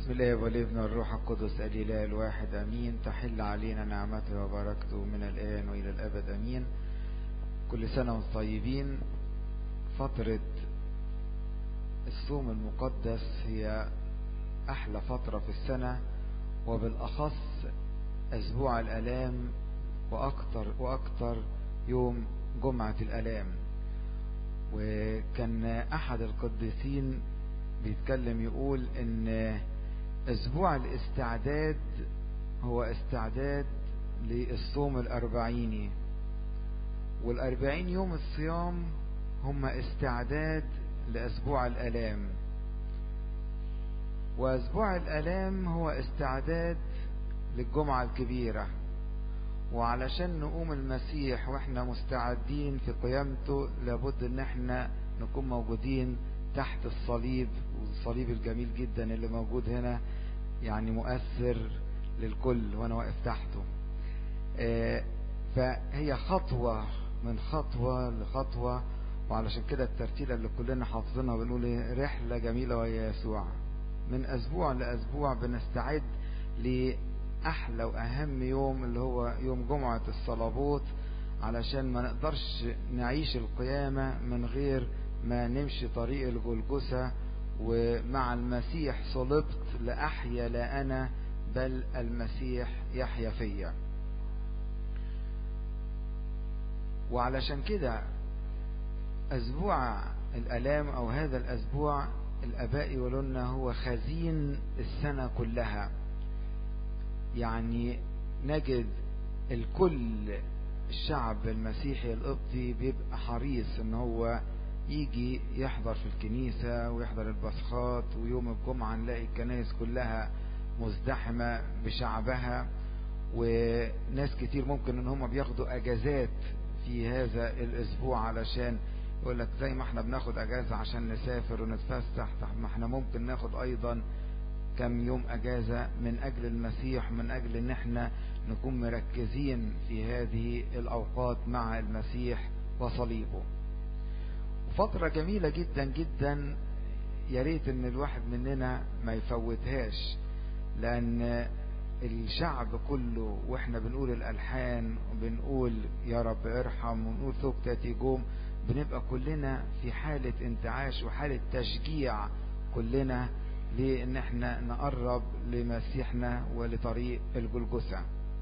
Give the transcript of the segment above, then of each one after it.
بسم الله والابن والروح القدس الإله الواحد أمين تحل علينا نعمته وبركته من الآن وإلى الأبد أمين كل سنة وانتم طيبين فترة الصوم المقدس هي أحلى فترة في السنة وبالأخص أسبوع الألام وأكتر وأكتر يوم جمعة الألام وكان أحد القديسين بيتكلم يقول ان اسبوع الاستعداد هو استعداد للصوم الاربعيني والاربعين يوم الصيام هم استعداد لاسبوع الالام واسبوع الالام هو استعداد للجمعة الكبيرة وعلشان نقوم المسيح واحنا مستعدين في قيامته لابد ان احنا نكون موجودين تحت الصليب والصليب الجميل جدا اللي موجود هنا يعني مؤثر للكل وانا واقف تحته فهي خطوة من خطوة لخطوة وعلشان كده الترتيلة اللي كلنا حافظينها بنقول رحلة جميلة ويا يسوع من اسبوع لاسبوع بنستعد لأحلى واهم يوم اللي هو يوم جمعة الصلابوت علشان ما نقدرش نعيش القيامة من غير ما نمشي طريق الجلجسة ومع المسيح صلبت لأحيا لا أنا بل المسيح يحيا فيا وعلشان كده أسبوع الألام أو هذا الأسبوع الأباء يقولوا لنا هو خزين السنة كلها يعني نجد الكل الشعب المسيحي القبطي بيبقى حريص ان هو يجي يحضر في الكنيسة ويحضر البصخات ويوم الجمعة نلاقي الكنائس كلها مزدحمة بشعبها وناس كتير ممكن ان هم بياخدوا اجازات في هذا الاسبوع علشان يقول لك زي ما احنا بناخد اجازة عشان نسافر ونتفسح ما احنا ممكن ناخد ايضا كم يوم اجازة من اجل المسيح من اجل ان احنا نكون مركزين في هذه الاوقات مع المسيح وصليبه فترة جميلة جدا جدا يا ريت ان الواحد مننا ما يفوتهاش لان الشعب كله واحنا بنقول الالحان وبنقول يا رب ارحم ونقول ثوب تاتي جوم بنبقى كلنا في حالة انتعاش وحالة تشجيع كلنا لان احنا نقرب لمسيحنا ولطريق الجلجسة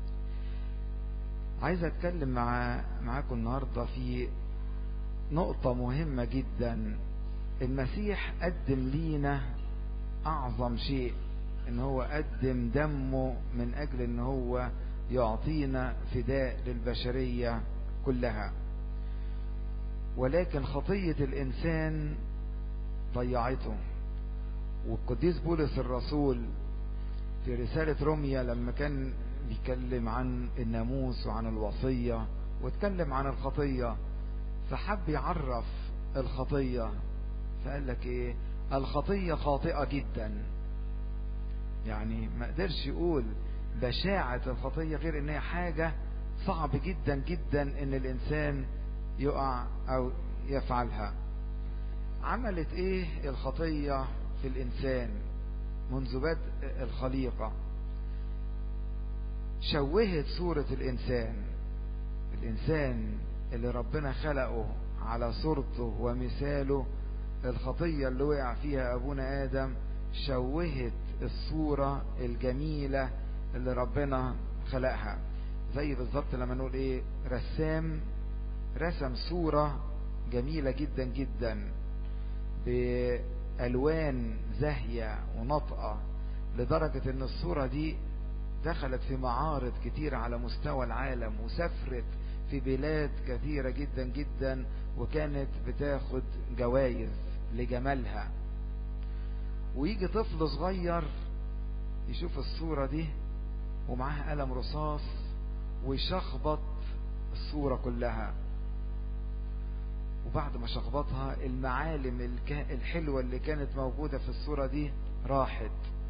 عايز اتكلم مع معاكم النهاردة في نقطة مهمة جدا المسيح قدم لينا أعظم شيء إن هو قدم دمه من أجل إن هو يعطينا فداء للبشرية كلها ولكن خطية الإنسان ضيعته والقديس بولس الرسول في رسالة روميا لما كان بيتكلم عن الناموس وعن الوصية واتكلم عن الخطية فحب يعرف الخطية فقال لك ايه الخطية خاطئة جدا يعني ما قدرش يقول بشاعة الخطية غير ان هي حاجة صعب جدا جدا ان الانسان يقع او يفعلها عملت ايه الخطية في الانسان منذ بدء الخليقة شوهت صورة الانسان الانسان اللي ربنا خلقه على صورته ومثاله الخطية اللي وقع فيها أبونا آدم شوهت الصورة الجميلة اللي ربنا خلقها زي بالظبط لما نقول ايه رسام رسم صورة جميلة جدا جدا بألوان زاهية ونطقة لدرجة ان الصورة دي دخلت في معارض كتير على مستوى العالم وسافرت في بلاد كثيرة جدا جدا وكانت بتاخد جوائز لجمالها ويجي طفل صغير يشوف الصورة دي ومعاه قلم رصاص ويشخبط الصورة كلها وبعد ما شخبطها المعالم الحلوة اللي كانت موجودة في الصورة دي راحت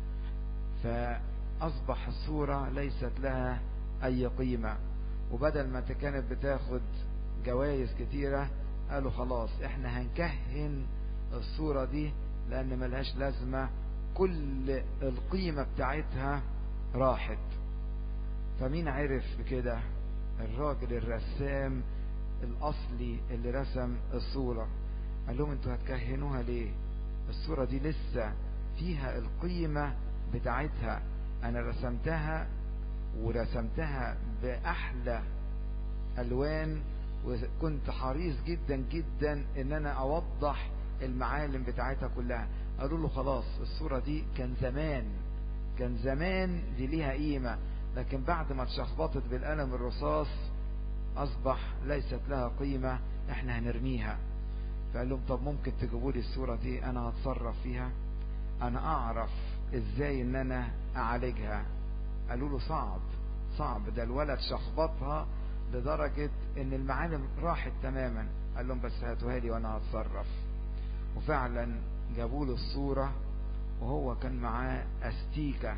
فأصبح الصورة ليست لها أي قيمة وبدل ما كانت بتاخد جوائز كتيرة قالوا خلاص احنا هنكهن الصورة دي لان ملهاش لازمة كل القيمة بتاعتها راحت فمين عرف بكده الراجل الرسام الأصلي اللي رسم الصورة قال لهم انتوا هتكهنوها ليه الصورة دي لسه فيها القيمة بتاعتها انا رسمتها ورسمتها بأحلى ألوان وكنت حريص جدا جدا ان انا اوضح المعالم بتاعتها كلها قالوا له خلاص الصورة دي كان زمان كان زمان دي ليها قيمة لكن بعد ما اتشخبطت بالقلم الرصاص اصبح ليست لها قيمة احنا هنرميها فقال لهم طب ممكن تجيبوا لي الصورة دي انا هتصرف فيها انا اعرف ازاي ان انا اعالجها قالوا له صعب صعب ده الولد شخبطها لدرجة ان المعالم راحت تماما قال لهم بس هاتوها لي وانا هتصرف وفعلا جابوا له الصورة وهو كان معاه استيكة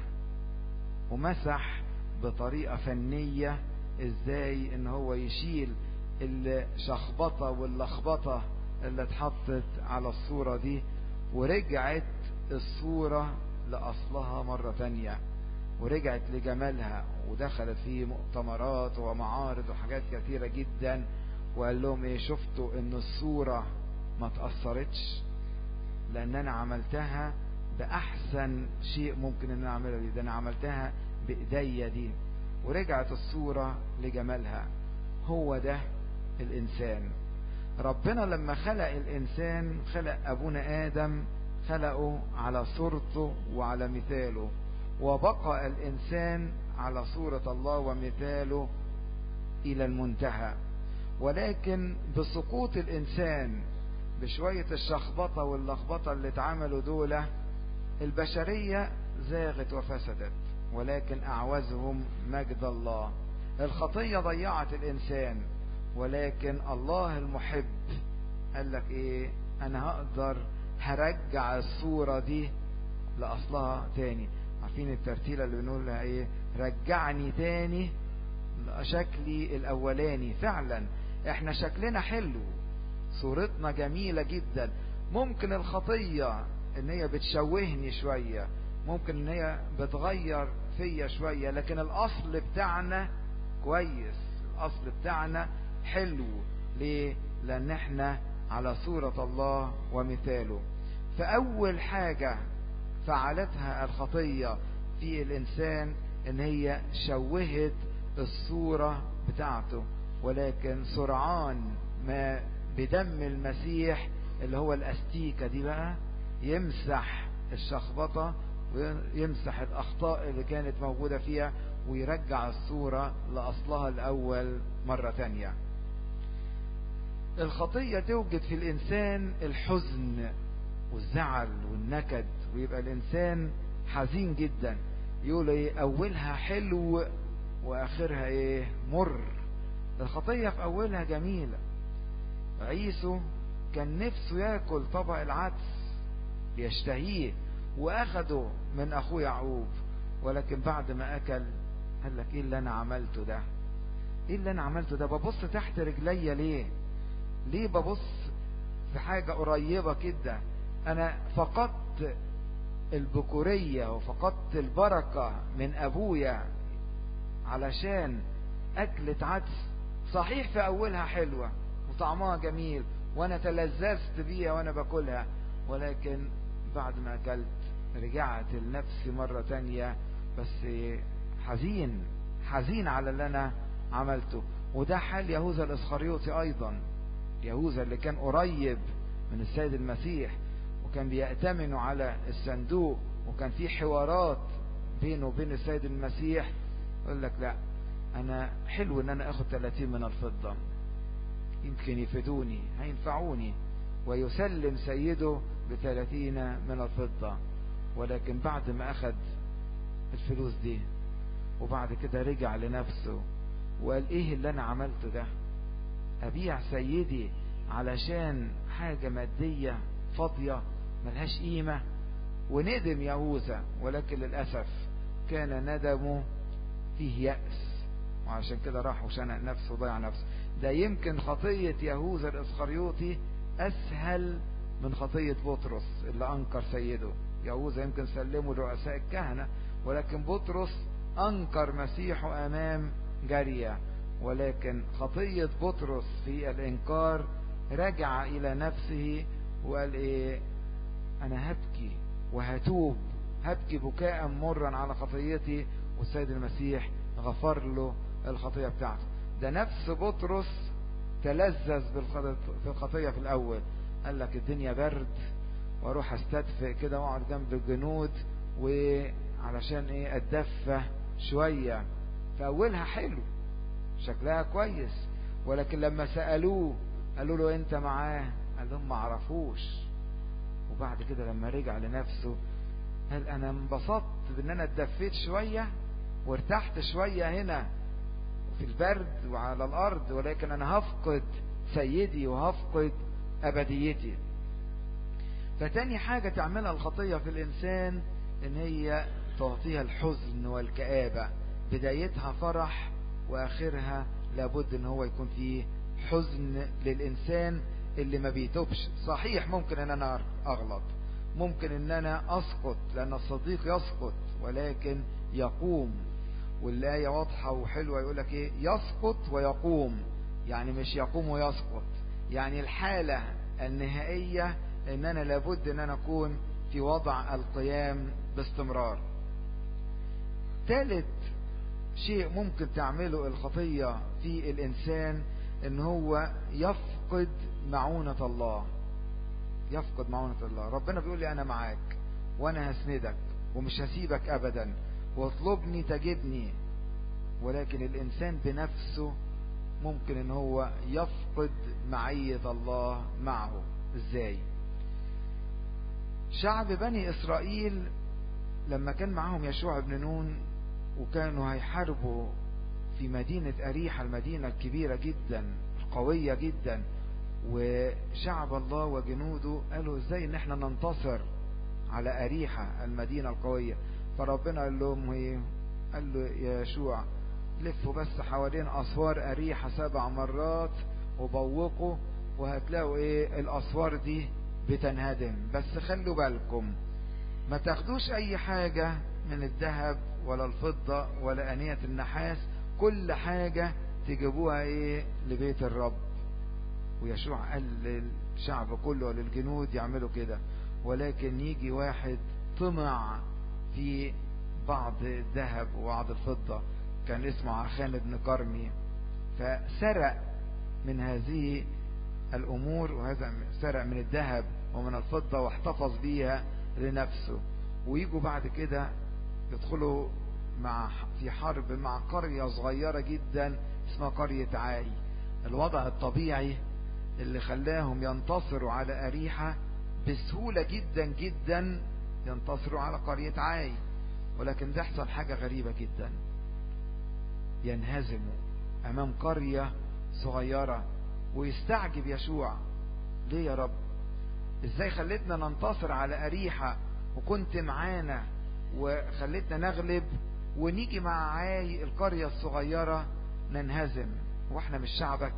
ومسح بطريقة فنية ازاي ان هو يشيل الشخبطة واللخبطة اللي اتحطت على الصورة دي ورجعت الصورة لأصلها مرة تانية ورجعت لجمالها ودخلت في مؤتمرات ومعارض وحاجات كثيرة جدا وقال لهم ايه شفتوا ان الصورة ما تأثرتش لان انا عملتها باحسن شيء ممكن ان انا اعملها دي ده انا عملتها بايديا دي ورجعت الصورة لجمالها هو ده الانسان ربنا لما خلق الانسان خلق ابونا ادم خلقه على صورته وعلى مثاله وبقى الانسان على صورة الله ومثاله الى المنتهى ولكن بسقوط الانسان بشوية الشخبطة واللخبطة اللي اتعملوا دولة البشرية زاغت وفسدت ولكن أعوزهم مجد الله الخطية ضيعت الإنسان ولكن الله المحب قال لك إيه أنا هقدر هرجع الصورة دي لأصلها تاني عارفين الترتيلة اللي بنقولها إيه رجعني تاني شكلي الأولاني فعلا احنا شكلنا حلو صورتنا جميلة جدا ممكن الخطية ان هي بتشوهني شوية ممكن ان هي بتغير فيا شوية لكن الاصل بتاعنا كويس الاصل بتاعنا حلو ليه لان احنا على صورة الله ومثاله فاول حاجة فعلتها الخطية في الانسان ان هي شوهت الصورة بتاعته ولكن سرعان ما بدم المسيح اللي هو الاستيكة دي بقى يمسح الشخبطة ويمسح الأخطاء اللي كانت موجودة فيها ويرجع الصورة لأصلها الأول مرة تانية الخطية توجد في الإنسان الحزن والزعل والنكد ويبقى الإنسان حزين جدا يقول ايه أولها حلو وآخرها ايه مر الخطية في أولها جميلة عيسو كان نفسه ياكل طبق العدس يشتهيه واخده من اخوه يعقوب ولكن بعد ما اكل قال لك ايه اللي انا عملته ده ايه اللي انا عملته ده ببص تحت رجليا ليه ليه ببص في حاجة قريبة كده انا فقدت البكورية وفقدت البركة من ابويا علشان اكلة عدس صحيح في اولها حلوة وطعمها جميل وانا تلذذت بيها وانا باكلها ولكن بعد ما اكلت رجعت لنفسي مرة تانية بس حزين حزين على اللي انا عملته وده حال يهوذا الاسخريوطي ايضا يهوذا اللي كان قريب من السيد المسيح وكان بيأتمنوا على الصندوق وكان في حوارات بينه وبين السيد المسيح يقول لك لا انا حلو ان انا اخد 30 من الفضة يمكن يفيدوني هينفعوني ويسلم سيده بثلاثين من الفضة ولكن بعد ما أخذ الفلوس دي وبعد كده رجع لنفسه وقال إيه اللي أنا عملته ده أبيع سيدي علشان حاجة مادية فاضية ملهاش قيمة وندم يهوذا ولكن للأسف كان ندمه فيه يأس وعشان كده راح وشنق نفسه وضيع نفسه ده يمكن خطية يهوذا الإسخريوطي أسهل من خطية بطرس اللي أنكر سيده يهوذا يمكن سلموا لرؤساء الكهنة ولكن بطرس أنكر مسيحه أمام جارية ولكن خطية بطرس في الإنكار رجع إلى نفسه وقال إيه أنا هبكي وهتوب هبكي بكاء مرا على خطيتي والسيد المسيح غفر له الخطية بتاعته ده نفس بطرس تلذذ في الخطية في الأول قال لك الدنيا برد واروح استدفئ كده واقعد جنب الجنود وعلشان ايه اتدفى شوية فأولها حلو شكلها كويس ولكن لما سألوه قالوا له انت معاه قال لهم ما عرفوش وبعد كده لما رجع لنفسه قال انا انبسطت بان انا اتدفيت شوية وارتحت شوية هنا في البرد وعلى الارض ولكن انا هفقد سيدي وهفقد ابديتي فتاني حاجة تعملها الخطية في الانسان ان هي تعطيها الحزن والكآبة بدايتها فرح واخرها لابد ان هو يكون فيه حزن للانسان اللي ما بيتوبش صحيح ممكن ان انا اغلط ممكن ان انا اسقط لان الصديق يسقط ولكن يقوم والآية واضحة وحلوة يقول لك ايه يسقط ويقوم يعني مش يقوم ويسقط يعني الحالة النهائية ان انا لابد ان انا اكون في وضع القيام باستمرار ثالث شيء ممكن تعمله الخطية في الانسان ان هو يفقد معونة الله يفقد معونة الله ربنا بيقول لي انا معاك وانا هسندك ومش هسيبك ابدا واطلبني تجدني ولكن الانسان بنفسه ممكن ان هو يفقد معية الله معه ازاي شعب بني اسرائيل لما كان معهم يشوع بن نون وكانوا هيحاربوا في مدينة أريحة المدينة الكبيرة جدا القوية جدا وشعب الله وجنوده قالوا ازاي ان احنا ننتصر على أريحة المدينة القوية فربنا قال لهم ايه قال له يا يشوع لفوا بس حوالين أسوار أريحة سبع مرات وبوقوا وهتلاقوا ايه الأسوار دي بتنهدم بس خلوا بالكم ما تاخدوش اي حاجة من الذهب ولا الفضة ولا أنية النحاس كل حاجة تجيبوها ايه لبيت الرب ويشوع قال للشعب كله وللجنود يعملوا كده ولكن يجي واحد طمع في بعض الذهب وبعض الفضة كان اسمه عخان بن كرمي فسرق من هذه الأمور وهذا سرق من الذهب ومن الفضة واحتفظ بيها لنفسه ويجوا بعد كده يدخلوا مع في حرب مع قرية صغيرة جدا اسمها قرية عاي الوضع الطبيعي اللي خلاهم ينتصروا على أريحة بسهولة جدا جدا ينتصروا على قرية عاي ولكن ده يحصل حاجة غريبة جدا ينهزموا أمام قرية صغيرة ويستعجب يشوع ليه يا رب ازاي خلتنا ننتصر على أريحة وكنت معانا وخلتنا نغلب ونيجي مع عاي القرية الصغيرة ننهزم واحنا مش شعبك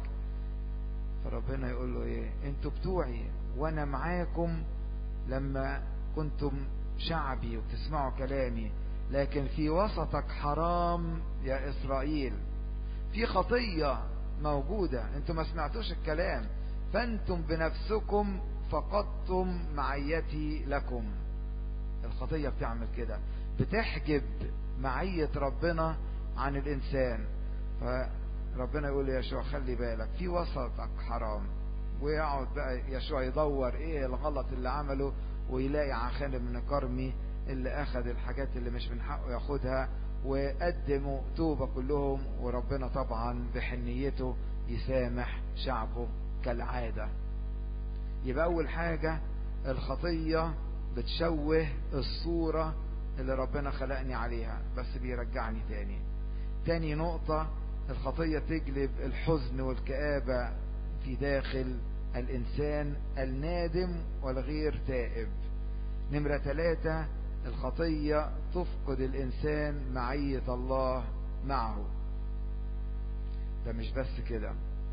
فربنا يقول له ايه انتوا بتوعي وانا معاكم لما كنتم شعبي وتسمعوا كلامي لكن في وسطك حرام يا اسرائيل في خطية موجودة انتم ما سمعتوش الكلام فانتم بنفسكم فقدتم معيتي لكم الخطية بتعمل كده بتحجب معية ربنا عن الإنسان فربنا يقول يشوع خلي بالك في وسطك حرام ويقعد بقى يشوع يدور ايه الغلط اللي عمله ويلاقي عخان بن كرمي اللي اخذ الحاجات اللي مش من حقه ياخدها وقدموا توبة كلهم وربنا طبعا بحنيته يسامح شعبه كالعادة يبقى اول حاجة الخطية بتشوه الصورة اللي ربنا خلقني عليها بس بيرجعني تاني تاني نقطة الخطية تجلب الحزن والكآبة في داخل الإنسان النادم والغير تائب نمرة ثلاثة الخطية تفقد الإنسان معية الله معه ده مش بس كده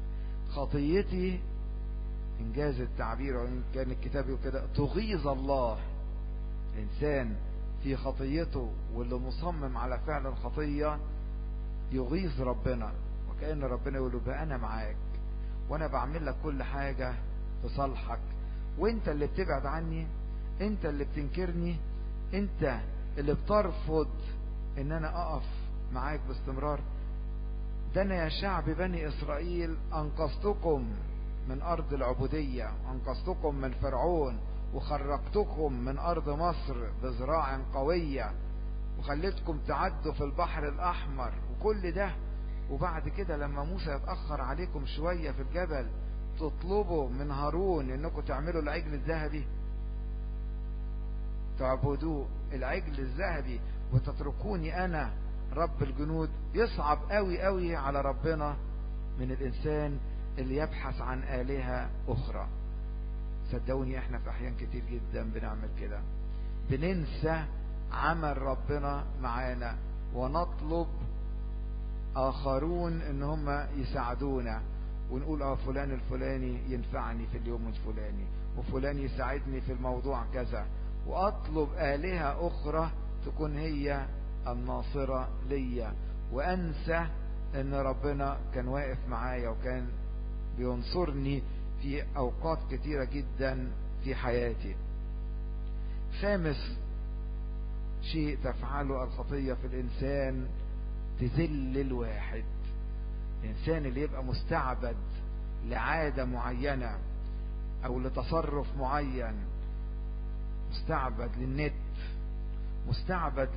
خطيتي إنجاز التعبير وإن كان الكتاب يقول كده تغيظ الله الإنسان في خطيته واللي مصمم على فعل الخطية يغيظ ربنا وكأن ربنا يقول له بقى أنا معاك وأنا بعمل لك كل حاجة في صالحك وأنت اللي بتبعد عني أنت اللي بتنكرني أنت اللي بترفض إن أنا أقف معاك باستمرار ده أنا يا شعب بني إسرائيل أنقذتكم من أرض العبودية أنقذتكم من فرعون وخرجتكم من أرض مصر بذراع قوية وخليتكم تعدوا في البحر الأحمر وكل ده وبعد كده لما موسى يتأخر عليكم شوية في الجبل تطلبوا من هارون انكم تعملوا العجل الذهبي تعبدوه العجل الذهبي وتتركوني انا رب الجنود يصعب قوي قوي على ربنا من الانسان اللي يبحث عن آلهة اخرى صدقوني احنا في احيان كتير جدا بنعمل كده بننسى عمل ربنا معانا ونطلب اخرون ان هم يساعدونا ونقول اه فلان الفلاني ينفعني في اليوم الفلاني وفلان يساعدني في الموضوع كذا واطلب آلهة اخرى تكون هي الناصرة ليا وانسى ان ربنا كان واقف معايا وكان بينصرني في اوقات كتيرة جدا في حياتي خامس شيء تفعله الخطية في الانسان تذل الواحد الانسان اللي يبقى مستعبد لعادة معينة او لتصرف معين مستعبد للنت مستعبد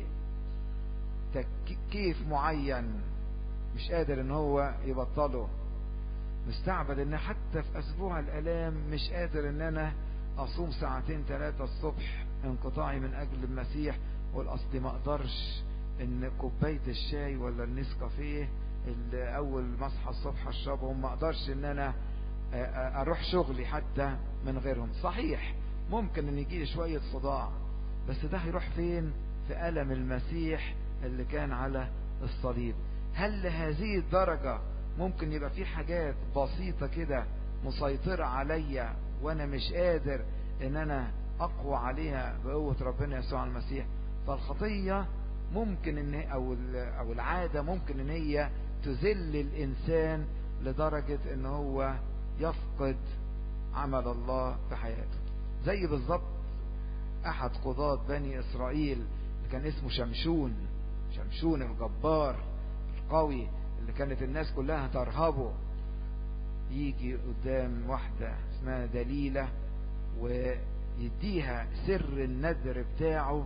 لتكييف معين مش قادر ان هو يبطله مستعبد ان حتى في اسبوع الالام مش قادر ان انا اصوم ساعتين ثلاثة الصبح انقطاعي من اجل المسيح والاصل ما اقدرش ان كوباية الشاي ولا النسكافيه اللي اول ما اصحى الصبح اشربهم ما اقدرش ان انا اروح شغلي حتى من غيرهم صحيح ممكن ان يجي لي شوية صداع بس ده هيروح فين في ألم المسيح اللي كان على الصليب هل لهذه الدرجة ممكن يبقى في حاجات بسيطة كده مسيطرة عليا وانا مش قادر ان انا اقوى عليها بقوة ربنا يسوع المسيح فالخطية ممكن ان او او العادة ممكن ان هي تذل الانسان لدرجة ان هو يفقد عمل الله في حياته زي بالظبط احد قضاة بني اسرائيل اللي كان اسمه شمشون شمشون الجبار القوي اللي كانت الناس كلها ترهبه يجي قدام واحدة اسمها دليلة ويديها سر الندر بتاعه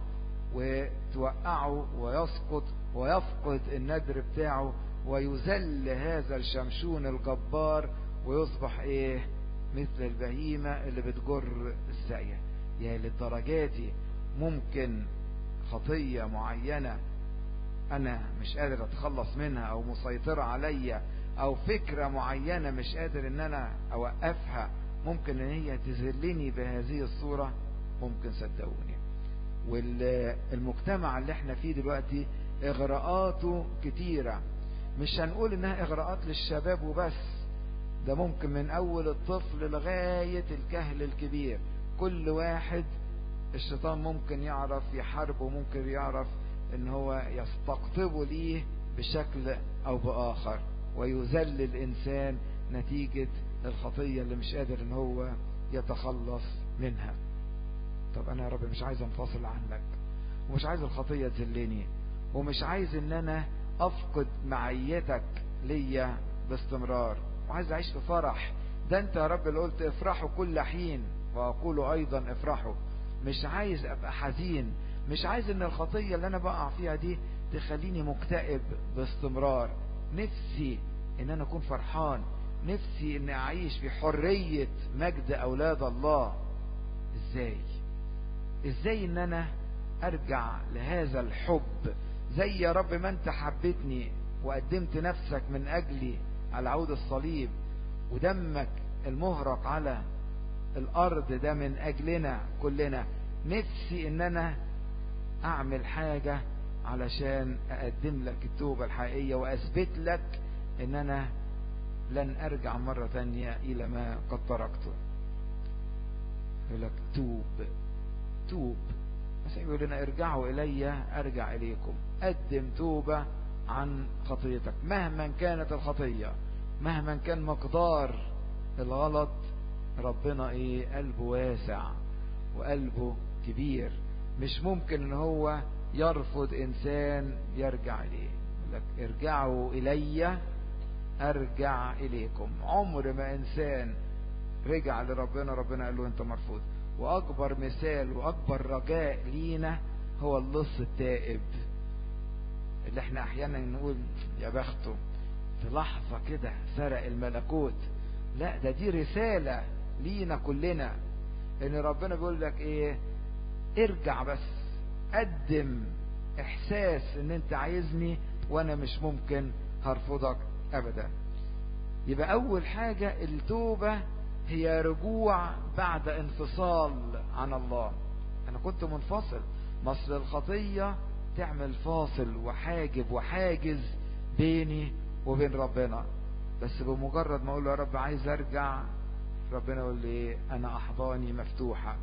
وتوقعه ويسقط ويفقد الندر بتاعه ويذل هذا الشمشون الجبار ويصبح ايه مثل البهيمة اللي بتجر الساقية يعني للدرجات دي ممكن خطية معينة انا مش قادر اتخلص منها او مسيطرة عليا او فكرة معينة مش قادر ان انا اوقفها ممكن ان هي تذلني بهذه الصورة ممكن صدقوني والمجتمع اللي احنا فيه دلوقتي اغراءاته كتيرة مش هنقول انها اغراءات للشباب وبس ده ممكن من اول الطفل لغاية الكهل الكبير كل واحد الشيطان ممكن يعرف يحاربه ممكن يعرف ان هو يستقطبه ليه بشكل او باخر ويذل الانسان نتيجة الخطية اللي مش قادر ان هو يتخلص منها طب انا يا رب مش عايز انفصل عنك ومش عايز الخطية تذلني ومش عايز ان انا افقد معيتك ليا باستمرار وعايز اعيش في فرح ده انت يا رب اللي قلت افرحوا كل حين واقول ايضا افرحوا مش عايز ابقى حزين مش عايز ان الخطية اللي انا بقع فيها دي تخليني مكتئب باستمرار نفسي ان انا اكون فرحان نفسي ان اعيش في حرية مجد اولاد الله ازاي ازاي ان انا ارجع لهذا الحب زي يا رب ما انت حبيتني وقدمت نفسك من اجلي على عود الصليب ودمك المهرق على الارض ده من اجلنا كلنا نفسي ان انا اعمل حاجة علشان اقدم لك التوبة الحقيقية واثبت لك ان انا لن ارجع مرة تانية الى ما قد تركته يقول لك توب توب المسيح بيقول لنا ارجعوا إلي أرجع إليكم قدم توبة عن خطيتك مهما كانت الخطية مهما كان مقدار الغلط ربنا ايه قلبه واسع وقلبه كبير مش ممكن ان هو يرفض انسان يرجع اليه لك ارجعوا الي ارجع اليكم عمر ما انسان رجع لربنا ربنا قال له انت مرفوض واكبر مثال واكبر رجاء لينا هو اللص التائب اللي احنا احيانا نقول يا بخته في لحظة كده سرق الملكوت لا ده دي رسالة لينا كلنا ان ربنا بيقول لك ايه ارجع بس قدم احساس ان انت عايزني وانا مش ممكن هرفضك ابدا يبقى اول حاجة التوبة هي رجوع بعد انفصال عن الله انا كنت منفصل مصر الخطية تعمل فاصل وحاجب وحاجز بيني وبين ربنا بس بمجرد ما اقول له يا رب عايز ارجع ربنا يقول لي ايه انا احضاني مفتوحة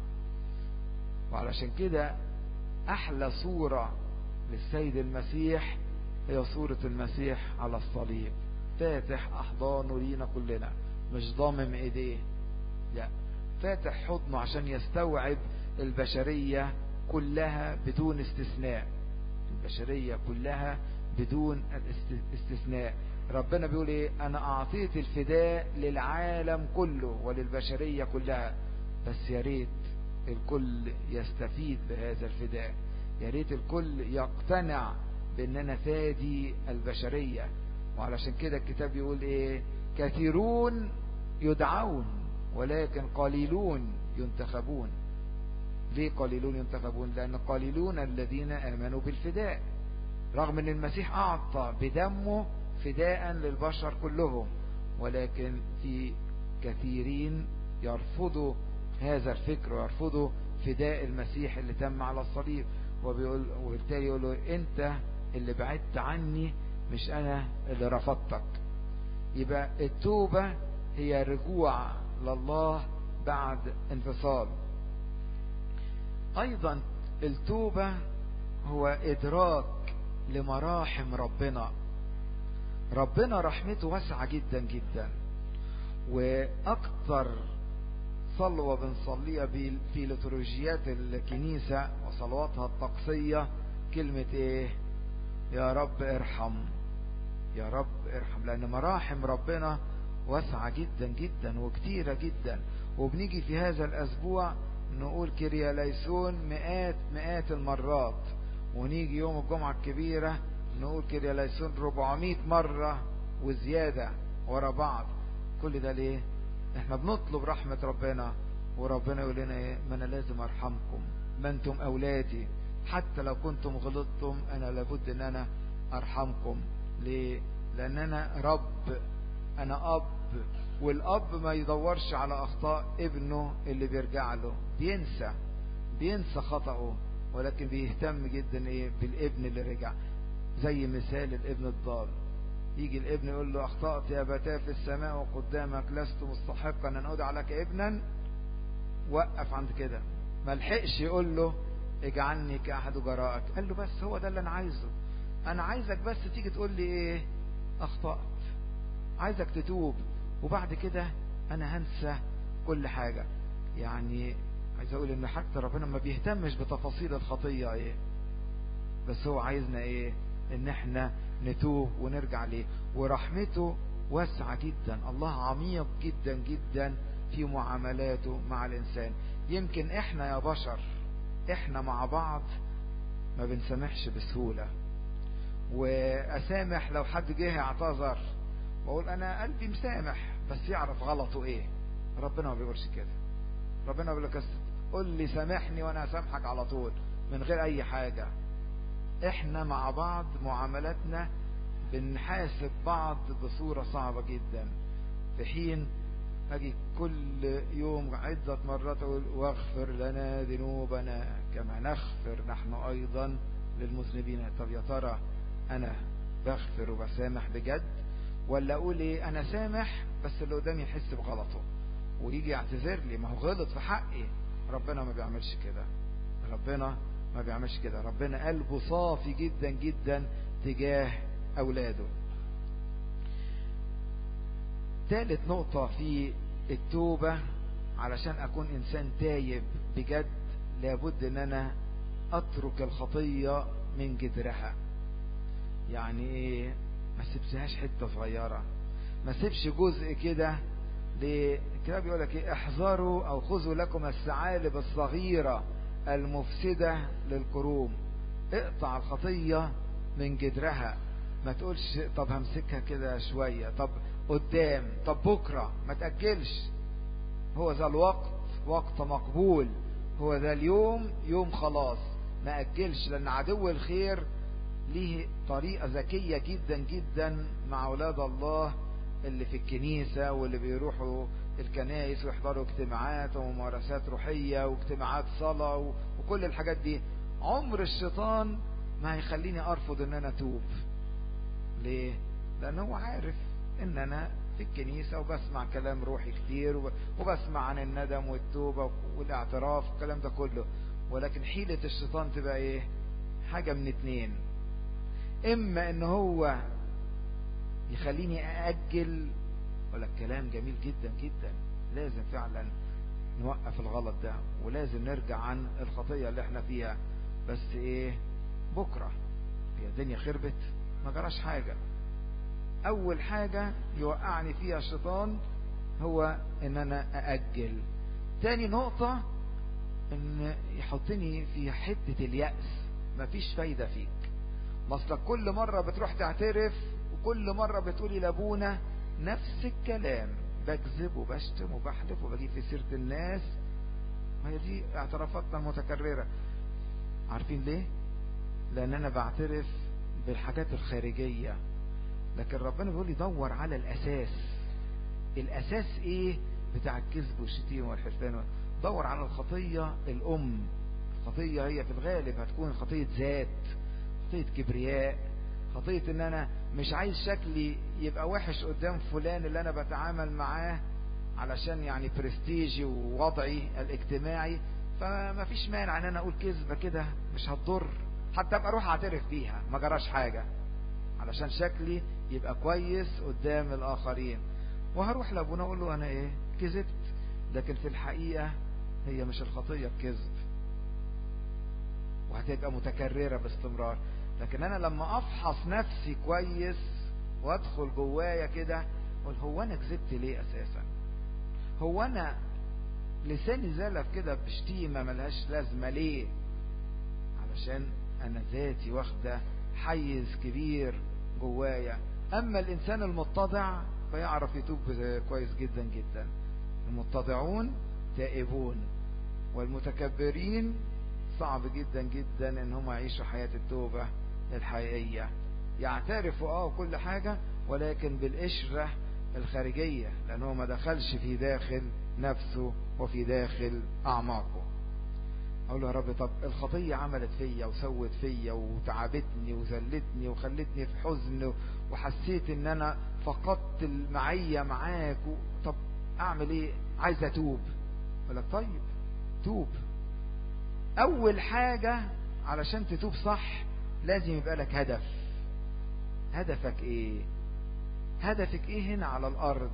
وعلشان كده احلى صورة للسيد المسيح هي صورة المسيح على الصليب فاتح احضانه لينا كلنا مش ضامم ايديه لا فاتح حضنه عشان يستوعب البشرية كلها بدون استثناء البشرية كلها بدون استثناء ربنا بيقول ايه انا اعطيت الفداء للعالم كله وللبشرية كلها بس يا ريت الكل يستفيد بهذا الفداء يا ريت الكل يقتنع بان انا فادي البشرية وعلشان كده الكتاب يقول ايه كثيرون يدعون ولكن قليلون ينتخبون ليه قليلون ينتخبون لان قليلون الذين امنوا بالفداء رغم ان المسيح اعطى بدمه فداء للبشر كلهم ولكن في كثيرين يرفضوا هذا الفكر ويرفضوا فداء المسيح اللي تم على الصليب وبيقول وبالتالي يقول له انت اللي بعدت عني مش انا اللي رفضتك يبقى التوبة هي رجوع لله بعد انفصال ايضا التوبة هو ادراك لمراحم ربنا ربنا رحمته واسعة جدا جدا واكتر صلوة بنصليها في لتروجيات الكنيسة وصلواتها الطقسية كلمة ايه يا رب ارحم يا رب ارحم لان مراحم ربنا واسعة جدا جدا وكتيرة جدا وبنيجي في هذا الاسبوع نقول كريا ليسون مئات مئات المرات ونيجي يوم الجمعة الكبيرة نقول كريا ليسون 400 مرة وزيادة ورا بعض كل ده ليه احنا بنطلب رحمة ربنا وربنا يقول لنا ايه ما انا لازم ارحمكم ما انتم اولادي حتى لو كنتم غلطتم انا لابد ان انا ارحمكم ليه لان انا رب انا اب والاب ما يدورش على اخطاء ابنه اللي بيرجع له بينسى بينسى خطأه ولكن بيهتم جدا ايه بالابن اللي رجع زي مثال الابن الضال يجي الابن يقول له اخطأت يا ابتاه في السماء وقدامك لست مستحقا ان ادعى لك ابنا وقف عند كده ما لحقش يقول له اجعلني كاحد جرائك قال له بس هو ده اللي انا عايزه انا عايزك بس تيجي تقول لي ايه اخطأت عايزك تتوب وبعد كده انا هنسى كل حاجة يعني عايز اقول ان حتى ربنا ما بيهتمش بتفاصيل الخطية ايه بس هو عايزنا ايه ان احنا نتوب ونرجع ليه ورحمته واسعة جدا الله عميق جدا جدا في معاملاته مع الانسان يمكن احنا يا بشر احنا مع بعض ما بنسامحش بسهولة واسامح لو حد جه اعتذر واقول انا قلبي مسامح بس يعرف غلطه ايه ربنا ما بيقولش كده ربنا بيقول لك قول لي سامحني وانا اسامحك على طول من غير اي حاجة احنا مع بعض معاملاتنا بنحاسب بعض بصورة صعبة جدا في حين اجي كل يوم عدة مرات اقول واغفر لنا ذنوبنا كما نغفر نحن ايضا للمذنبين طب يا ترى انا بغفر وبسامح بجد ولا اقول ايه انا سامح بس اللي قدامي يحس بغلطه ويجي يعتذر لي ما هو غلط في حقي ربنا ما بيعملش كده ربنا ما بيعملش كده ربنا قلبه صافي جدا جدا تجاه أولاده ثالث نقطة في التوبة علشان أكون إنسان تايب بجد لابد أن أنا أترك الخطية من جذرها يعني إيه ما سيبسهاش حتة صغيرة ما سيبش جزء كده الكتاب يقول لك إيه احذروا أو خذوا لكم الثعالب الصغيرة المفسدة للكروم اقطع الخطية من جذرها ما تقولش طب همسكها كده شوية طب قدام طب بكرة ما تأجلش هو ذا الوقت وقت مقبول هو ذا اليوم يوم خلاص ما أجلش لأن عدو الخير ليه طريقة ذكية جدا جدا مع أولاد الله اللي في الكنيسة واللي بيروحوا الكنائس ويحضروا اجتماعات وممارسات روحية واجتماعات صلاة وكل الحاجات دي عمر الشيطان ما هيخليني أرفض ان انا اتوب ليه لان هو عارف ان انا في الكنيسة وبسمع كلام روحي كتير وبسمع عن الندم والتوبة والاعتراف والكلام ده كله ولكن حيلة الشيطان تبقى ايه حاجة من اتنين اما ان هو يخليني ااجل ولا كلام جميل جدا جدا لازم فعلا نوقف الغلط ده ولازم نرجع عن الخطية اللي احنا فيها بس ايه بكرة هي الدنيا خربت ما جراش حاجة اول حاجة يوقعني فيها الشيطان هو ان انا ااجل تاني نقطة ان يحطني في حتة اليأس مفيش فايدة فيك مصلك كل مرة بتروح تعترف وكل مرة بتقولي لابونا نفس الكلام بكذب وبشتم وبحلف وبجيب في سيرة الناس ما هي دي اعترافاتنا المتكررة عارفين ليه لان انا بعترف بالحاجات الخارجية لكن ربنا بيقول لي دور على الاساس الاساس ايه بتاع الكذب والشتيمة والحرفان دور على الخطية الام الخطية هي في الغالب هتكون خطية ذات خطية كبرياء خطية ان انا مش عايز شكلي يبقى وحش قدام فلان اللي انا بتعامل معاه علشان يعني برستيجي ووضعي الاجتماعي فما فيش مانع ان انا اقول كذبة كده مش هتضر حتى ابقى اروح اعترف بيها ما جراش حاجة علشان شكلي يبقى كويس قدام الاخرين وهروح لابونا اقول له انا ايه كذبت لكن في الحقيقة هي مش الخطية الكذب وهتبقى متكررة باستمرار لكن انا لما افحص نفسي كويس وادخل جوايا كده اقول هو انا كذبت ليه اساسا هو انا لساني زلف كده بشتيمه ملهاش لازمه ليه علشان انا ذاتي واخده حيز كبير جوايا اما الانسان المتضع فيعرف يتوب كويس جدا جدا المتضعون تائبون والمتكبرين صعب جدا جدا ان هم يعيشوا حياة التوبة الحقيقية يعترفوا اه كل حاجة ولكن بالقشرة الخارجية لانه ما دخلش في داخل نفسه وفي داخل اعماقه اقول له يا رب طب الخطية عملت فيا وسوت فيا وتعبتني وذلتني وخلتني في حزن وحسيت ان انا فقدت المعية معاك طب اعمل ايه عايز اتوب اقول لك طيب توب اول حاجة علشان تتوب صح لازم يبقى لك هدف هدفك ايه هدفك ايه هنا على الارض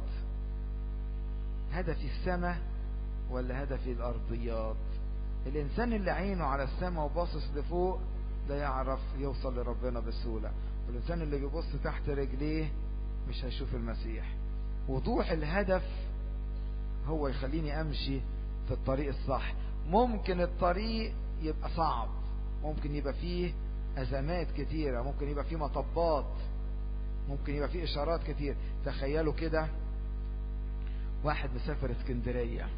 هدفي السماء ولا هدفي الارضيات الانسان اللي عينه على السماء وباصص لفوق ده يعرف يوصل لربنا بسهولة والانسان اللي بيبص تحت رجليه مش هيشوف المسيح وضوح الهدف هو يخليني امشي في الطريق الصح ممكن الطريق يبقى صعب ممكن يبقى فيه أزمات كتيرة ممكن يبقى فيه مطبات ممكن يبقى فيه إشارات كتير تخيلوا كده واحد مسافر اسكندرية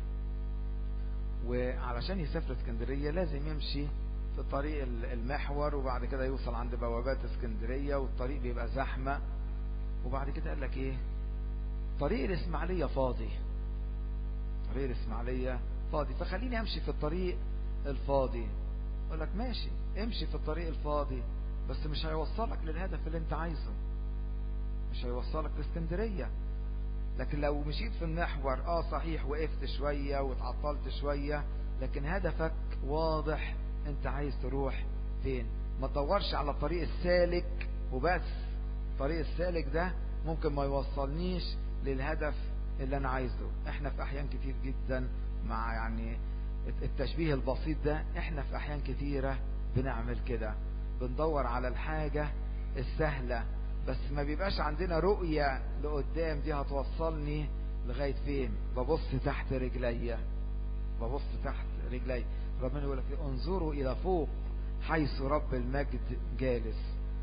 وعلشان يسافر اسكندرية لازم يمشي في طريق المحور وبعد كده يوصل عند بوابات اسكندرية والطريق بيبقى زحمة وبعد كده قال لك ايه طريق الاسماعيلية فاضي طريق الاسماعيلية فاضي فخليني امشي في الطريق الفاضي اقول لك ماشي امشي في الطريق الفاضي بس مش هيوصلك للهدف اللي انت عايزه مش هيوصلك لاسكندرية لكن لو مشيت في المحور اه صحيح وقفت شوية واتعطلت شوية لكن هدفك واضح انت عايز تروح فين ما تدورش على الطريق السالك وبس الطريق السالك ده ممكن ما يوصلنيش للهدف اللي انا عايزه احنا في احيان كتير جدا مع يعني التشبيه البسيط ده احنا في احيان كتيرة بنعمل كده بندور على الحاجة السهلة بس ما بيبقاش عندنا رؤية لقدام دي هتوصلني لغاية فين ببص تحت رجلي ببص تحت رجلي ربنا يقول لك انظروا الى فوق حيث رب المجد جالس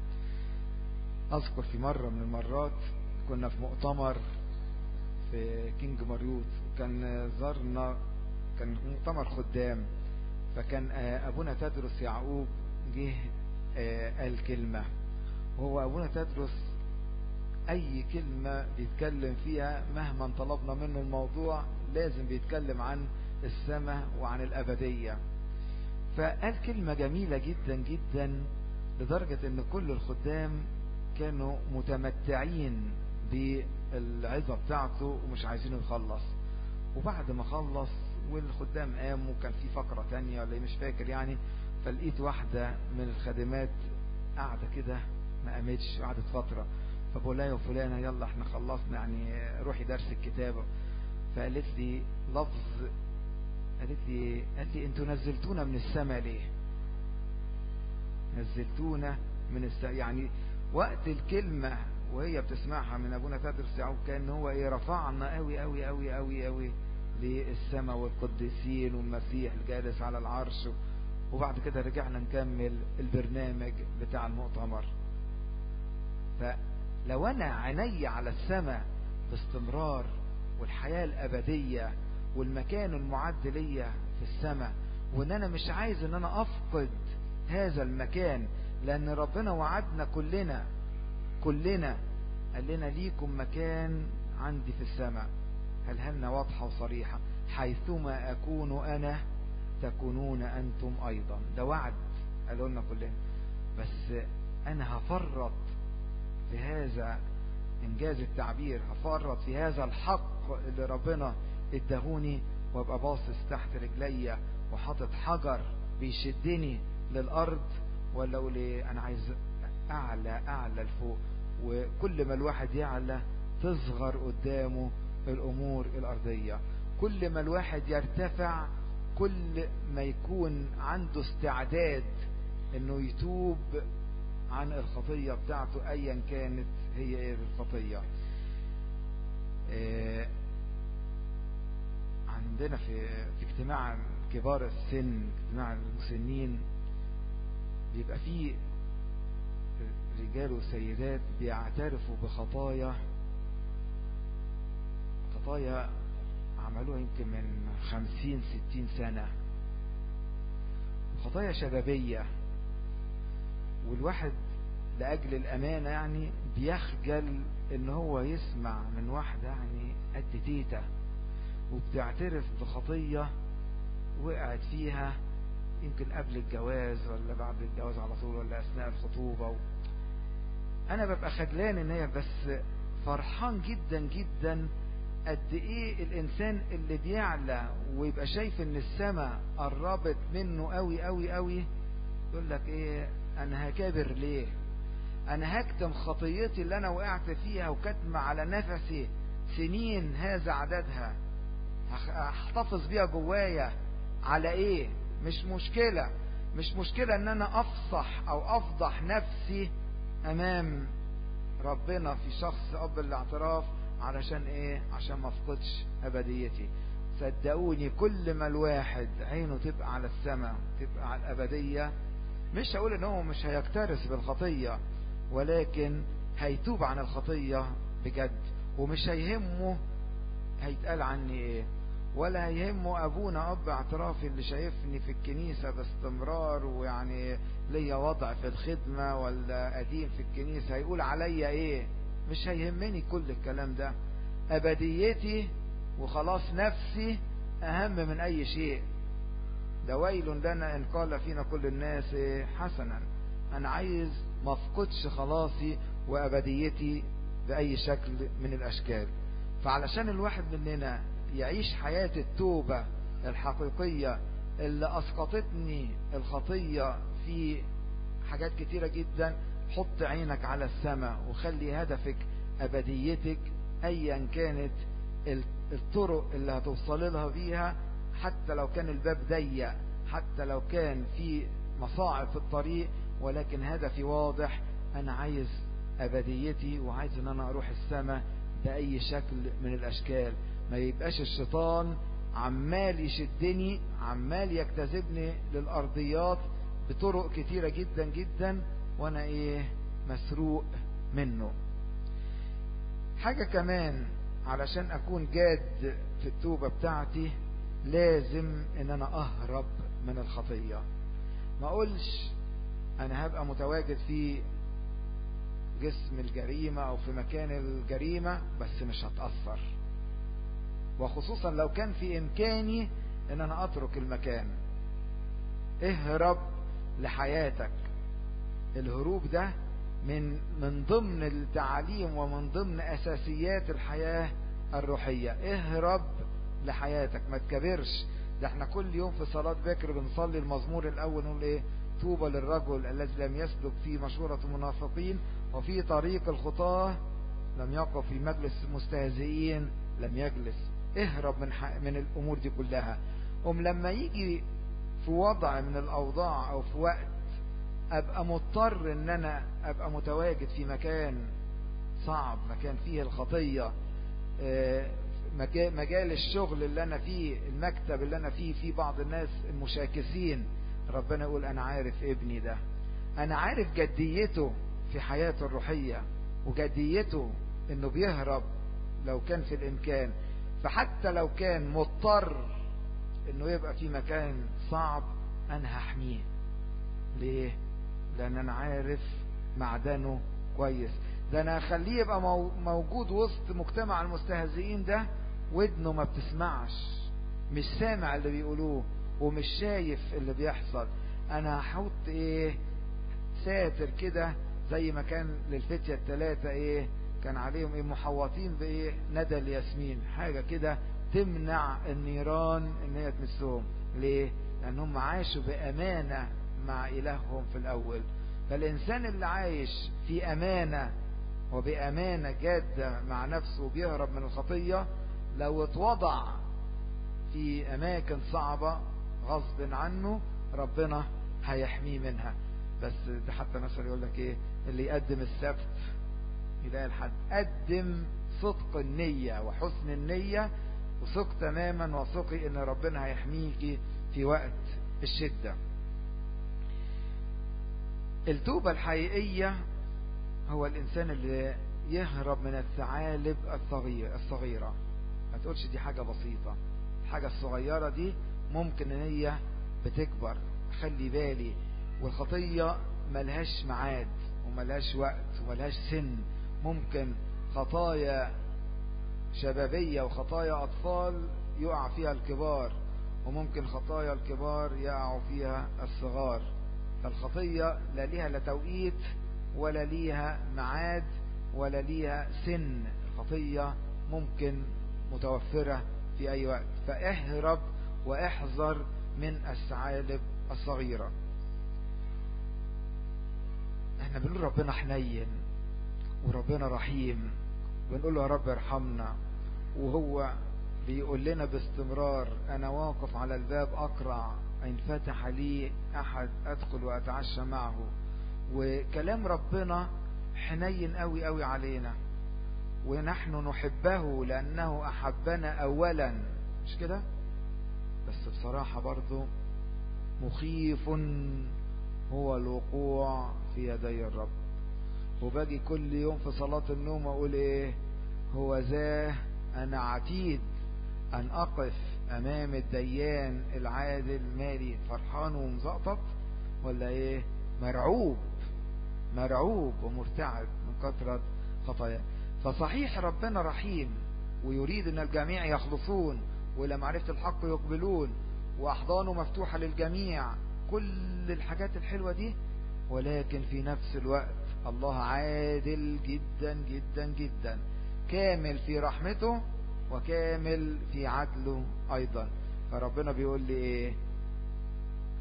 اذكر في مرة من المرات كنا في مؤتمر في كينج ماريوت وكان زارنا كان مؤتمر خدام فكان ابونا تدرس يعقوب جه قال كلمة وهو ابونا تدرس اي كلمة بيتكلم فيها مهما طلبنا منه الموضوع لازم بيتكلم عن السماء وعن الابدية فقال كلمة جميلة جدا جدا لدرجة ان كل الخدام كانوا متمتعين بالعظة بتاعته ومش عايزينه يخلص وبعد ما خلص والخدام قاموا كان في فقرة تانية ولا مش فاكر يعني فلقيت واحدة من الخادمات قاعدة كده ما قامتش قعدت فترة فبقول لها يا فلانة يلا احنا خلصنا يعني روحي درس الكتابة فقالت لي لفظ قالت لي قالت لي انتوا نزلتونا من السماء ليه نزلتونا من السماء يعني وقت الكلمة وهي بتسمعها من ابونا تدرس يعقوب كان هو ايه رفعنا قوي قوي قوي قوي قوي للسماء والقديسين والمسيح الجالس على العرش وبعد كده رجعنا نكمل البرنامج بتاع المؤتمر فلو انا عيني على السماء باستمرار والحياة الابدية والمكان المعد ليا في السماء وان انا مش عايز ان انا افقد هذا المكان لان ربنا وعدنا كلنا كلنا قال لنا ليكم مكان عندي في السماء هل هلنا واضحة وصريحة حيثما أكون أنا تكونون أنتم أيضا ده وعد قالوا لنا كلنا بس أنا هفرط في هذا إنجاز التعبير هفرط في هذا الحق اللي ربنا ادهوني وابقى باصص تحت رجليا وحاطط حجر بيشدني للأرض ولا أقول إيه أنا عايز أعلى أعلى لفوق وكل ما الواحد يعلى تصغر قدامه الأمور الأرضية كل ما الواحد يرتفع كل ما يكون عنده استعداد انه يتوب عن الخطية بتاعته ايا كانت هي ايه الخطية إيه عندنا في في اجتماع كبار السن اجتماع المسنين بيبقى فيه رجال وسيدات بيعترفوا بخطايا خطايا عملوها يمكن من خمسين ستين سنة خطايا شبابية والواحد لأجل الأمانة يعني بيخجل ان هو يسمع من واحدة يعني قد تيتا وبتعترف بخطية وقعت فيها يمكن قبل الجواز ولا بعد الجواز على طول ولا أثناء الخطوبة و... أنا ببقى خجلان إن هي بس فرحان جدا جدا قد إيه الإنسان اللي بيعلى ويبقى شايف إن السماء قربت منه قوي قوي قوي يقول لك إيه أنا هكابر ليه أنا هكتم خطيتي اللي أنا وقعت فيها وكتم على نفسي سنين هذا عددها هحتفظ بيها جوايا على ايه مش مشكلة مش مشكلة ان انا افصح او افضح نفسي امام ربنا في شخص اب الاعتراف علشان ايه عشان ما افقدش ابديتي صدقوني كل ما الواحد عينه تبقى على السماء تبقى على الابدية مش هقول ان هو مش هيكترث بالخطية ولكن هيتوب عن الخطية بجد ومش هيهمه هيتقال عني ايه ولا هيهمه ابونا اب اعترافي اللي شايفني في الكنيسة باستمرار ويعني ليا وضع في الخدمة ولا قديم في الكنيسة هيقول عليا ايه مش هيهمني كل الكلام ده ابديتي وخلاص نفسي اهم من اي شيء ده ويل لنا ان قال فينا كل الناس إيه حسنا انا عايز ما افقدش خلاصي وابديتي باي شكل من الاشكال فعلشان الواحد مننا يعيش حياة التوبة الحقيقية اللي أسقطتني الخطية في حاجات كتيرة جدا حط عينك على السماء وخلي هدفك أبديتك أيا كانت الطرق اللي هتوصل لها بيها حتى لو كان الباب ضيق حتى لو كان في مصاعب في الطريق ولكن هدفي واضح أنا عايز أبديتي وعايز أن أنا أروح السماء بأي شكل من الأشكال ما يبقاش الشيطان عمال يشدني عمال يجتذبني للأرضيات بطرق كتيرة جدا جدا وأنا إيه مسروق منه حاجة كمان علشان أكون جاد في التوبة بتاعتي لازم ان انا اهرب من الخطية ما اقولش انا هبقى متواجد في جسم الجريمة او في مكان الجريمة بس مش هتأثر وخصوصا لو كان في امكاني ان انا اترك المكان اهرب لحياتك الهروب ده من من ضمن التعاليم ومن ضمن اساسيات الحياة الروحية اهرب لحياتك ما تكبرش ده احنا كل يوم في صلاة بكر بنصلي المزمور الاول نقول ايه طوبى للرجل الذي لم يسلك في مشورة المنافقين وفي طريق الخطاة لم يقف في مجلس المستهزئين لم يجلس اهرب من من الامور دي كلها ام لما يجي في وضع من الاوضاع او في وقت ابقى مضطر ان انا ابقى متواجد في مكان صعب مكان فيه الخطية مجال الشغل اللي انا فيه المكتب اللي انا فيه في بعض الناس المشاكسين ربنا يقول انا عارف ابني ده انا عارف جديته في حياته الروحية وجديته انه بيهرب لو كان في الامكان فحتى لو كان مضطر انه يبقى في مكان صعب انا هحميه ليه لان انا عارف معدنه كويس ده انا اخليه يبقى موجود وسط مجتمع المستهزئين ده ودنه ما بتسمعش مش سامع اللي بيقولوه ومش شايف اللي بيحصل انا هحط ايه ساتر كده زي ما كان للفتية التلاتة ايه كان عليهم ايه محوطين بايه ندى الياسمين حاجة كده تمنع النيران ان هي تمسهم ليه لانهم عاشوا بامانة مع الههم في الاول فالانسان اللي عايش في امانة وبامانة جادة مع نفسه وبيهرب من الخطية لو اتوضع في اماكن صعبة غصب عنه ربنا هيحميه منها بس ده حتى مثلا يقول لك ايه اللي يقدم السبت يلاقي الحد قدم صدق النية وحسن النية وثق تماما وثقي ان ربنا هيحميكي في وقت الشدة التوبة الحقيقية هو الانسان اللي يهرب من الثعالب الصغير الصغيرة ما تقولش دي حاجة بسيطة الحاجة الصغيرة دي ممكن ان هي بتكبر خلي بالي والخطية ملهاش معاد وملهاش وقت وملهاش سن ممكن خطايا شبابية وخطايا أطفال يقع فيها الكبار وممكن خطايا الكبار يقعوا فيها الصغار فالخطية لا ليها لا توقيت ولا ليها معاد ولا ليها سن الخطية ممكن متوفرة في أي وقت فاهرب واحذر من الثعالب الصغيرة احنا بنقول ربنا حنين وربنا رحيم بنقول له يا رب ارحمنا وهو بيقول لنا باستمرار انا واقف على الباب اقرع ان فتح لي احد ادخل واتعشى معه وكلام ربنا حنين قوي قوي علينا ونحن نحبه لانه احبنا اولا مش كده بس بصراحة برضو مخيف هو الوقوع في يدي الرب وباجي كل يوم في صلاة النوم اقول ايه هو ذا انا عتيد ان اقف امام الديان العادل مالي فرحان ومزقطط ولا ايه مرعوب مرعوب ومرتعب من كثرة خطايا فصحيح ربنا رحيم ويريد ان الجميع يخلصون والى معرفة الحق يقبلون واحضانه مفتوحة للجميع كل الحاجات الحلوة دي ولكن في نفس الوقت الله عادل جدا جدا جدا كامل في رحمته وكامل في عدله ايضا فربنا بيقول لي ايه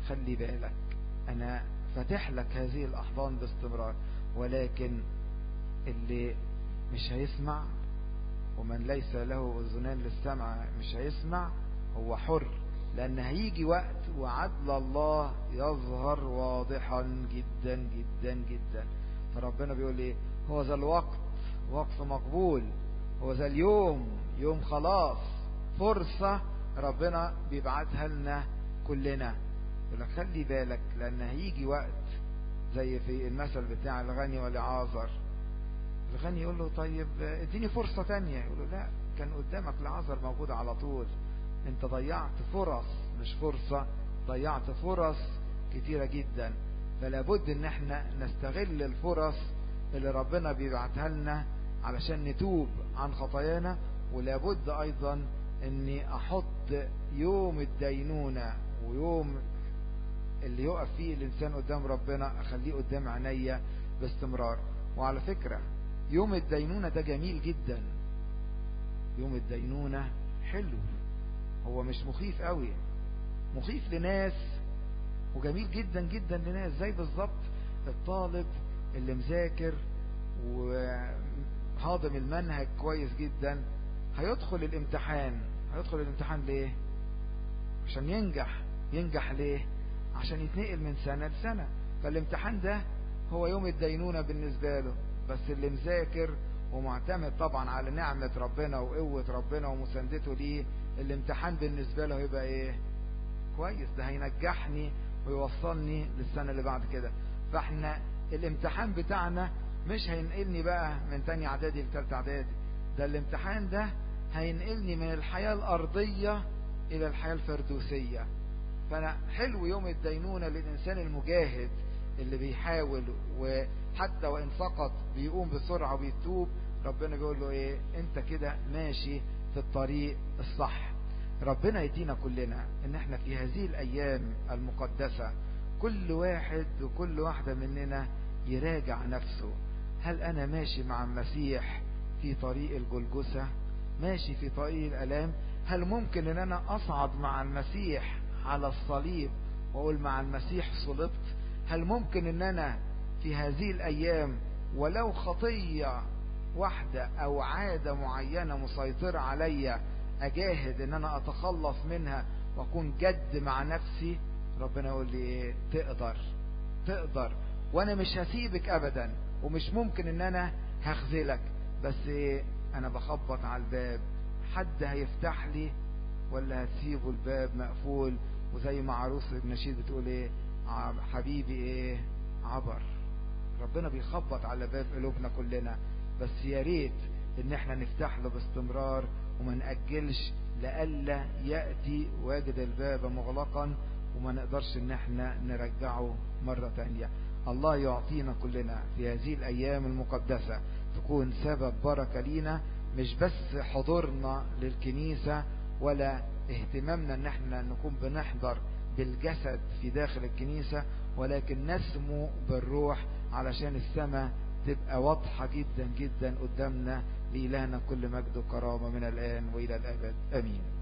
خلي بالك انا فاتح لك هذه الاحضان باستمرار ولكن اللي مش هيسمع ومن ليس له اذنان للسمع مش هيسمع هو حر لان هيجي وقت وعدل الله يظهر واضحا جدا جدا جدا فربنا بيقول ايه هو ذا الوقت وقت مقبول هو ذا اليوم يوم خلاص فرصة ربنا بيبعتها لنا كلنا يقول لك خلي بالك لان هيجي وقت زي في المثل بتاع الغني والعازر الغني يقول له طيب اديني فرصة تانية يقول له لا كان قدامك العازر موجود على طول انت ضيعت فرص مش فرصة ضيعت فرص كتيرة جدا فلا بد ان احنا نستغل الفرص اللي ربنا بيبعتها لنا علشان نتوب عن خطايانا ولا بد ايضا اني احط يوم الدينونة ويوم اللي يقف فيه الانسان قدام ربنا اخليه قدام عينيا باستمرار وعلى فكرة يوم الدينونة ده جميل جدا يوم الدينونة حلو هو مش مخيف قوي مخيف لناس وجميل جدا جدا لناس زي بالظبط الطالب اللي مذاكر وهاضم المنهج كويس جدا هيدخل الامتحان هيدخل الامتحان ليه عشان ينجح ينجح ليه عشان يتنقل من سنة لسنة فالامتحان ده هو يوم الدينونة بالنسبة له بس اللي مذاكر ومعتمد طبعا على نعمة ربنا وقوة ربنا ومساندته ليه الامتحان بالنسبة له يبقى ايه كويس ده هينجحني ويوصلني للسنة اللي بعد كده فاحنا الامتحان بتاعنا مش هينقلني بقى من تاني اعدادي لتالت اعدادي ده الامتحان ده هينقلني من الحياة الارضية الى الحياة الفردوسية فانا حلو يوم الدينونة للانسان المجاهد اللي بيحاول وحتى وان سقط بيقوم بسرعة وبيتوب ربنا بيقول له ايه انت كده ماشي في الطريق الصح ربنا يدينا كلنا ان احنا في هذه الايام المقدسة كل واحد وكل واحدة مننا يراجع نفسه هل انا ماشي مع المسيح في طريق الجلجسة ماشي في طريق الالام هل ممكن ان انا اصعد مع المسيح على الصليب واقول مع المسيح صلبت هل ممكن ان انا في هذه الايام ولو خطية واحدة او عادة معينة مسيطرة عليا اجاهد ان انا اتخلص منها واكون جد مع نفسي ربنا يقول لي ايه تقدر تقدر وانا مش هسيبك ابدا ومش ممكن ان انا هخذلك بس ايه انا بخبط على الباب حد هيفتح لي ولا هتسيبوا الباب مقفول وزي ما عروس النشيد بتقول ايه حبيبي ايه عبر ربنا بيخبط على باب قلوبنا كلنا بس يا ريت ان احنا نفتح له باستمرار وما نأجلش لألا يأتي واجد الباب مغلقا وما نقدرش ان احنا نرجعه مرة تانية الله يعطينا كلنا في هذه الايام المقدسة تكون سبب بركة لينا مش بس حضورنا للكنيسة ولا اهتمامنا ان احنا نكون بنحضر بالجسد في داخل الكنيسة ولكن نسمو بالروح علشان السماء تبقى واضحة جدا جدا قدامنا لإلهنا كل مجد وكرامة من الآن وإلى الأبد أمين